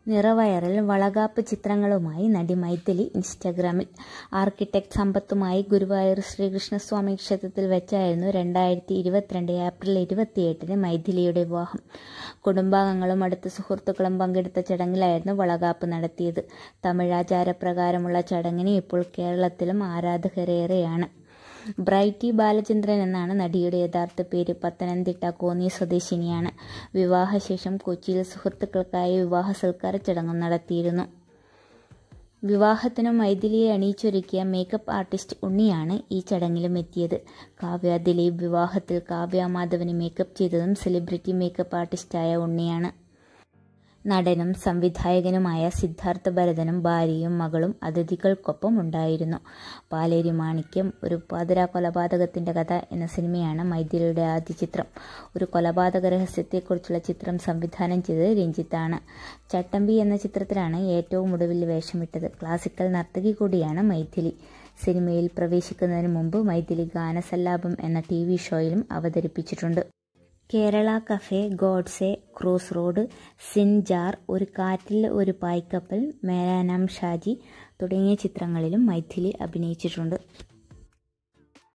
നിറവയറിൽ വളകാപ്പ് ചിത്രങ്ങളുമായി നടി മൈഥിലി ഇൻസ്റ്റഗ്രാമിൽ ആർക്കിടെക്ട് സമ്പത്തുമായി ഗുരുവായൂർ ശ്രീകൃഷ്ണസ്വാമി ക്ഷേത്രത്തിൽ വെച്ചായിരുന്നു രണ്ടായിരത്തി ഇരുപത്തിരണ്ട് ഏപ്രിൽ ഇരുപത്തിയെട്ടിന് മൈഥിലിയുടെ വിവാഹം കുടുംബാംഗങ്ങളും അടുത്ത സുഹൃത്തുക്കളും പങ്കെടുത്ത ചടങ്ങിലായിരുന്നു വളകാപ്പ് നടത്തിയത് തമിഴാചാരപ്രകാരമുള്ള ചടങ്ങിന് ഇപ്പോൾ കേരളത്തിലും ആരാധകരേറെയാണ് ബ്രൈറ്റി ബാലചന്ദ്രൻ എന്നാണ് നടിയുടെ യഥാർത്ഥ പേര് പത്തനംതിട്ട കോന്നി സ്വദേശിനിയാണ് വിവാഹശേഷം കൊച്ചിയിൽ സുഹൃത്തുക്കൾക്കായി വിവാഹ സൽക്കാര ചടങ്ങും നടത്തിയിരുന്നു വിവാഹത്തിനും മൈഥിലിയെ അണിയിച്ചൊരുക്കിയ മേക്കപ്പ് ആർട്ടിസ്റ്റ് ഉണ്ണിയാണ് ഈ ചടങ്ങിലും എത്തിയത് കാവ്യ ദിലീപ് വിവാഹത്തിൽ കാവ്യ മാധവന് മേക്കപ്പ് ചെയ്തതും സെലിബ്രിറ്റി മേക്കപ്പ് ആർട്ടിസ്റ്റായ ഉണ്ണിയാണ് നടനും സംവിധായകനുമായ സിദ്ധാർത്ഥ ഭരതനും ഭാര്യയും മകളും അതിഥികൾക്കൊപ്പം ഉണ്ടായിരുന്നു പാലേരി മാണിക്യം ഒരു പാതിര കൊലപാതകത്തിന്റെ കഥ എന്ന സിനിമയാണ് മൈഥിലിയുടെ ആദ്യ ചിത്രം ഒരു കൊലപാതക രഹസ്യത്തെക്കുറിച്ചുള്ള ചിത്രം സംവിധാനം ചെയ്തത് രഞ്ജിത്താണ് ചട്ടമ്പി എന്ന ചിത്രത്തിലാണ് ഏറ്റവും ഒടുവിൽ വേഷമിട്ടത് ക്ലാസിക്കൽ നർത്തകി കൂടിയാണ് മൈഥിലി സിനിമയിൽ പ്രവേശിക്കുന്നതിന് മുമ്പ് മൈഥിലി ഗാനസല്ലാപം എന്ന ടി വി ഷോയിലും അവതരിപ്പിച്ചിട്ടുണ്ട് Kerala cafe Godse cross road Sinjar ഒരു കാറ്റിൽ ഒരു പായ്ക്കപ്പൽ മേരാനാം ഷാജി തുടങ്ങിയ ചിത്രങ്ങളിലും മൈഥിലി അഭിനയിച്ചിട്ടുണ്ട്